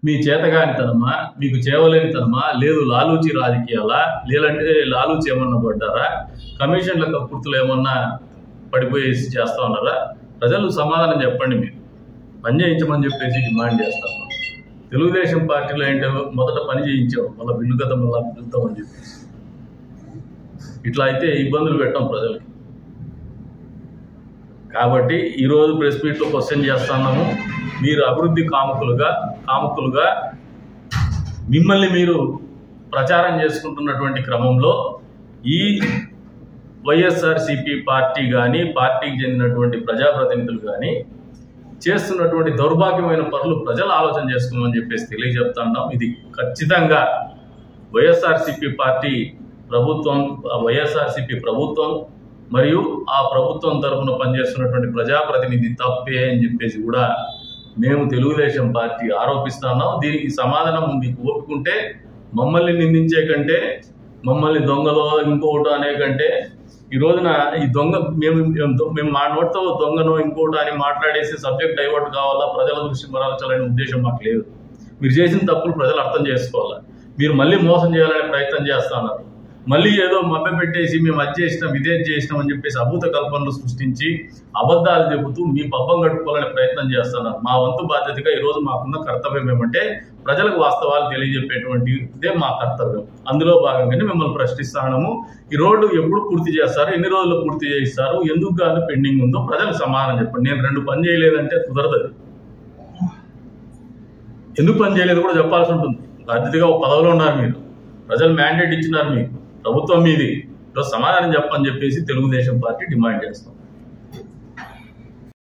మీ చేతగానితనమా మీకు చేవలేనితనమా లేదు లాలూచి రాజకీయాలా లేదంటే లాలూచి ఏమన్నా పడ్డారా కమిషన్ల కక్కుర్తులు ఏమన్నా పడిపోయేసి చేస్తా ఉన్నారా ప్రజలు సమాధానం చెప్పండి మీరు పని చేయించమని చెప్పేసి డిమాండ్ చేస్తాం తెలుగుదేశం పార్టీలో ఏంటో మొదట పని చేయించాం మళ్ళీ బిల్లు కదా మళ్ళీ పిలుతామని చెప్పేసి ఇట్లా అయితే ఇబ్బందులు పెట్టాం ప్రజలకి కాబట్టి ఈరోజు ప్రెస్ మీట్లో క్వశ్చన్ చేస్తున్నాము మీరు అభివృద్ధి కాముకులుగా కాముకులుగా మిమ్మల్ని మీరు ప్రచారం చేసుకుంటున్నటువంటి క్రమంలో ఈ వైఎస్ఆర్సిపి పార్టీ కానీ పార్టీకి చెందినటువంటి ప్రజాప్రతినిధులు కానీ చేస్తున్నటువంటి దౌర్భాగ్యమైన పనులు ప్రజలు ఆలోచన చేసుకోమని చెప్పేసి తెలియజెప్తున్నాం ఇది ఖచ్చితంగా వైఎస్ఆర్సిపి పార్టీ ప్రభుత్వం వైఎస్ఆర్సిపి ప్రభుత్వం మరియు ఆ ప్రభుత్వం తరఫున పనిచేస్తున్నటువంటి ప్రజాప్రతినిధి తప్పే అని చెప్పేసి కూడా మేము తెలుగుదేశం పార్టీ ఆరోపిస్తున్నాం దీనికి సమాధానం మీకు ఓపుకుంటే మమ్మల్ని నిందించే కంటే మమ్మల్ని దొంగలో ఇంకోటి అనే కంటే ఈ రోజున ఈ దొంగ మేము మేము- మేము మా నోటితో దొంగనో ఇంకోటి అని మాట్లాడేసి సబ్జెక్ట్ డైవర్ట్ కావాలా ప్రజల దృష్టి మరల్చాలనే ఉద్దేశం మాకు లేదు మీరు చేసిన తప్పులు ప్రజలు అర్థం చేసుకోవాలి మీరు మళ్ళీ మోసం చేయాలనే ప్రయత్నం చేస్తున్నారు మళ్ళీ ఏదో మభ్య పెట్టేసి మేము అది చేసినాం ఇదే చేసినాం అని చెప్పేసి అభూత కల్పనలు సృష్టించి అబద్ధాలు చెబుతూ మీ పబ్బం గడుపుకోవాలనే ప్రయత్నం చేస్తున్నారు మా వంతు బాధ్యతగా ఈరోజు మాకున్న కర్తవ్యం ఏమంటే ప్రజలకు వాస్తవాలు తెలియజెప్పేటువంటి ఇదే మా కర్తవ్యం అందులో భాగంగానే మిమ్మల్ని ప్రశ్నిస్తాము ఈ రోడ్డు ఎప్పుడు పూర్తి చేస్తారు ఎన్ని రోజుల్లో పూర్తి చేయిస్తారు ఎందుకు గాను పెండింగ్ ఉందో ప్రజలకు సమాధానం చెప్పండి నేను రెండు పని చేయలేదంటే కుదరదు అది. ఎందుకు పని చేయలేదు కూడా చెప్పాల్సి ఉంటుంది బాధ్యతగా ఒక పదవిలో ఉన్నారు మీరు ప్రజలు మ్యాండేట్ ఇచ్చినారు మీకు ప్రభుత్వం మీది ఈరోజు సమాధానం చెప్పని చెప్పేసి తెలుగుదేశం పార్టీ డిమాండ్ చేస్తాం